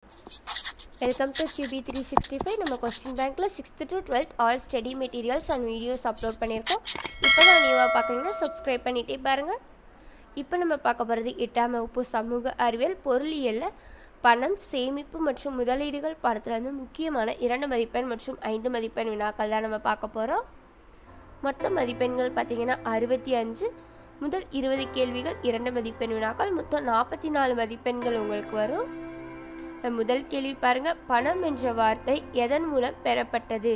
welcome to QB three sixty five நம்ம question பேங்க்கில் sixth to twelfth all study materials and videos upload பண்ணியிருக்கோம் இப்போ நான் நியூவாக பார்க்குறீங்கன்னா சப்ஸ்கிரைப் பண்ணிகிட்டே பாருங்கள் இப்போ நம்ம பார்க்க போகிறது எட்டாம் வகுப்பு சமூக அறிவியல் பொருளியலில் பணம் சேமிப்பு மற்றும் முதலீடுகள் பாடத்தில் வந்து முக்கியமான இரண்டு மதிப்பெண் மற்றும் ஐந்து மதிப்பெண் வினாக்கள் தான் நம்ம பார்க்க போகிறோம் மொத்த மதிப்பெண்கள் பார்த்தீங்கன்னா அறுபத்தி அஞ்சு முதல் இருபது கேள்விகள் இரண்டு மதிப்பெண் வினாக்கள் மொத்தம் நாற்பத்தி நாலு மதிப்பெண்கள் உங்களுக்கு வரும் நம்ம முதல் கேள்வி பாருங்க பணம் என்ற வார்த்தை எதன் மூலம் பெறப்பட்டது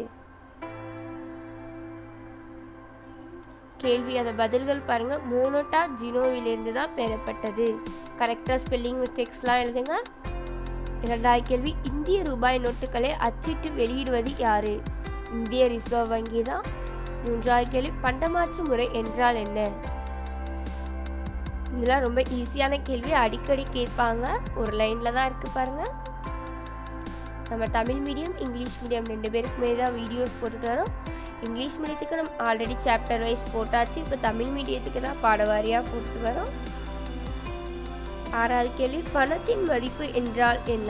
கேள்வி அந்த பதில்கள் பாருங்க மோனோட்டா ஜினோவிலிருந்து தான் பெறப்பட்டது கரெக்டாக ஸ்பெல்லிங் மிஸ்டேக்ஸ்லாம் எழுதுங்க இரண்டாவது கேள்வி இந்திய ரூபாய் நோட்டுகளை அச்சிட்டு வெளியிடுவது யாரு இந்திய ரிசர்வ் வங்கி தான் மூன்றாவது கேள்வி பண்டமாற்று முறை என்றால் என்ன இதெல்லாம் ரொம்ப ஈஸியான கேள்வி அடிக்கடி கேட்பாங்க ஒரு லைனில் தான் இருக்குது பாருங்கள் நம்ம தமிழ் மீடியம் இங்கிலீஷ் மீடியம் ரெண்டு பேருக்குமே தான் வீடியோஸ் போட்டுட்டு வரோம் இங்கிலீஷ் மீடியத்துக்கு நம்ம ஆல்ரெடி சாப்டர் வைஸ் போட்டாச்சு இப்போ தமிழ் மீடியத்துக்கு தான் பாடவாரியாக போட்டு வரோம் ஆறாவது கேள்வி பணத்தின் மதிப்பு என்றால் என்ன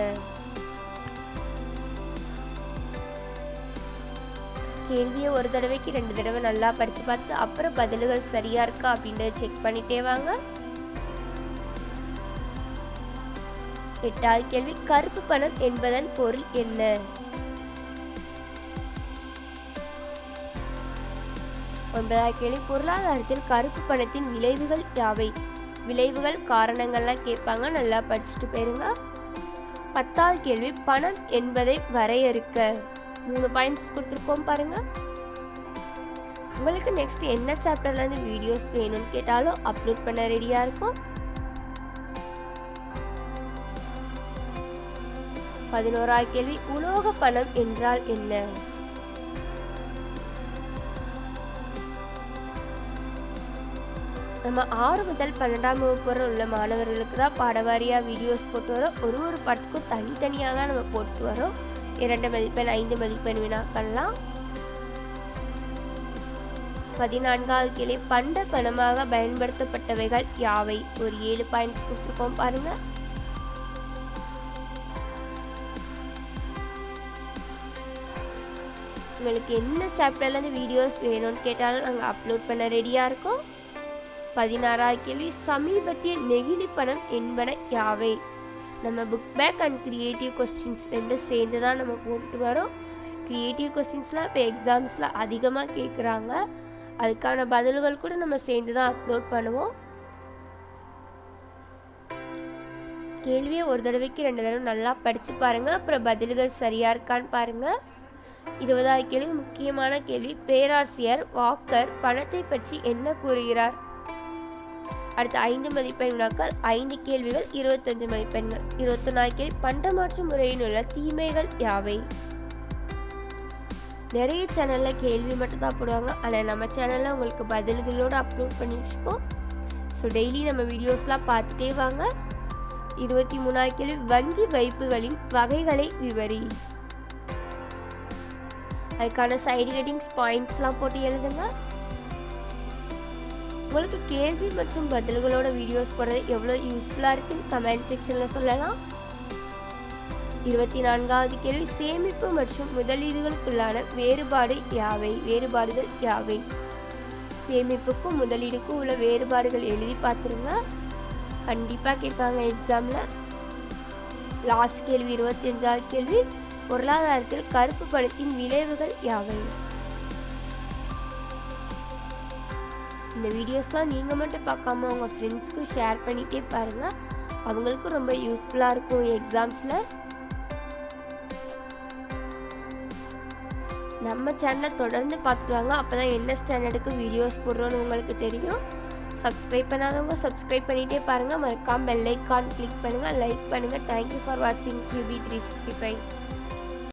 கேள்வியை ஒரு தடவைக்கு ரெண்டு தடவை நல்லா படித்து பார்த்து அப்புறம் பதில்கள் சரியா இருக்கா அப்படின்றத செக் பண்ணிட்டே வாங்க எட்டாவது கேள்வி கருப்பு பணம் என்பதன் பொருள் என்ன ஒன்பதாவது கேள்வி பொருளாதாரத்தில் கருப்பு பணத்தின் விளைவுகள் யாவை விளைவுகள் காரணங்கள்லாம் கேட்பாங்க நல்லா படிச்சுட்டு போயிருங்க பத்தாவது கேள்வி பணம் என்பதை வரையறுக்க மூணு பாயிண்ட்ஸ் கொடுத்துருக்கோம் பாருங்க உங்களுக்கு நெக்ஸ்ட் என்ன சாப்டர்லேருந்து வீடியோஸ் வேணும்னு கேட்டாலும் அப்லோட் பண்ண ரெடியாக இருக்கும் பதினோராவது கேள்வி உலோக பணம் என்றால் என்ன நம்ம ஆறு முதல் பன்னெண்டாம் வகுப்பு வரை உள்ள மாணவர்களுக்கு தான் பாடவாரியாக வீடியோஸ் போட்டு வரோம் ஒரு ஒரு பாடத்துக்கும் தனித்தனியாக தான் நம்ம போட்டு வரோம் இரண்டு மதிப்பெண் ஐந்து மதிப்பெண் வினாக்கள்லாம் பதினான்காவது கேள்வி பண்ட பணமாக பயன்படுத்தப்பட்டவைகள் யாவை ஒரு ஏழு பாயிண்ட்ஸ் கொடுத்துருக்கோம் பாருங்க உங்களுக்கு என்ன சாப்டர்லேருந்து வீடியோஸ் வேணும்னு கேட்டாலும் நாங்கள் அப்லோட் பண்ண ரெடியாக இருக்கோம் பதினாறாவது கேள்வி சமீபத்திய நெகிழி பணம் என்பன யாவை நம்ம book back and creative questions ரெண்டும் சேர்ந்து தான் நம்ம போட்டு வரோம் க்ரியேட்டிவ் கொஸ்டின்ஸ்லாம் இப்போ எக்ஸாம்ஸில் அதிகமாக கேட்குறாங்க அதுக்கான பதில்கள் கூட நம்ம சேர்ந்து தான் அப்லோட் பண்ணுவோம் கேள்வியை ஒரு தடவைக்கு ரெண்டு தடவை நல்லா படித்து பாருங்கள் அப்புறம் பதில்கள் சரியாக இருக்கான்னு பாருங்கள் இருபதாவது கேள்வி முக்கியமான கேள்வி பேராசிரியர் வாக்கர் பணத்தை பற்றி என்ன கூறுகிறார் அடுத்த ஐந்து மதிப்பெண் வினாக்கள் ஐந்து கேள்விகள் இருபத்தஞ்சு மதிப்பெண்கள் இருபத்தொன்னாவது கேள்வி பண்டமாற்று முறையில் உள்ள தீமைகள் யாவை நிறைய சேனலில் கேள்வி மட்டும் தான் போடுவாங்க ஆனால் நம்ம சேனலில் உங்களுக்கு பதில்களோடு அப்லோட் பண்ணி வச்சுக்கோம் ஸோ டெய்லி நம்ம வீடியோஸ்லாம் பார்த்துட்டே வாங்க இருபத்தி மூணாவது கேள்வி வங்கி வைப்புகளின் வகைகளை விவரி அதுக்கான சைடு ஹெட்டிங்ஸ் பாயிண்ட்ஸ்லாம் போட்டு எழுதுங்க உங்களுக்கு கேள்வி மற்றும் பதில்களோட வீடியோஸ் போடுறது எவ்வளோ யூஸ்ஃபுல்லாக இருக்குன்னு கமெண்ட் செக்ஷனில் சொல்லலாம் இருபத்தி நான்காவது கேள்வி சேமிப்பு மற்றும் முதலீடுகளுக்குள்ளான வேறுபாடு யாவை வேறுபாடுகள் யாவை சேமிப்புக்கும் முதலீடுக்கும் உள்ள வேறுபாடுகள் எழுதி பார்த்துருங்க கண்டிப்பாக கேட்பாங்க எக்ஸாமில் லாஸ்ட் கேள்வி இருபத்தி அஞ்சாவது கேள்வி பொருளாதாரத்தில் கருப்பு பணத்தின் விளைவுகள் யாவை இந்த வீடியோஸ்லாம் நீங்கள் மட்டும் பார்க்காம உங்கள் ஃப்ரெண்ட்ஸ்க்கும் ஷேர் பண்ணிகிட்டே பாருங்கள் அவங்களுக்கும் ரொம்ப யூஸ்ஃபுல்லாக இருக்கும் எக்ஸாம்ஸில் நம்ம சேனலை தொடர்ந்து பார்த்துட்டு வாங்க அப்போ தான் என்ன ஸ்டாண்டர்டுக்கு வீடியோஸ் போடுறோன்னு உங்களுக்கு தெரியும் சப்ஸ்கிரைப் பண்ணாதவங்க சப்ஸ்கிரைப் பண்ணிகிட்டே பாருங்கள் மறக்காமல் பெல் ஐக்கான் கிளிக் பண்ணுங்கள் லைக் பண்ணுங்கள் தேங்க்யூ ஃபார் வாட்சிங் கியூபி த்ரீ சிக்ஸ்டி ஃபைவ்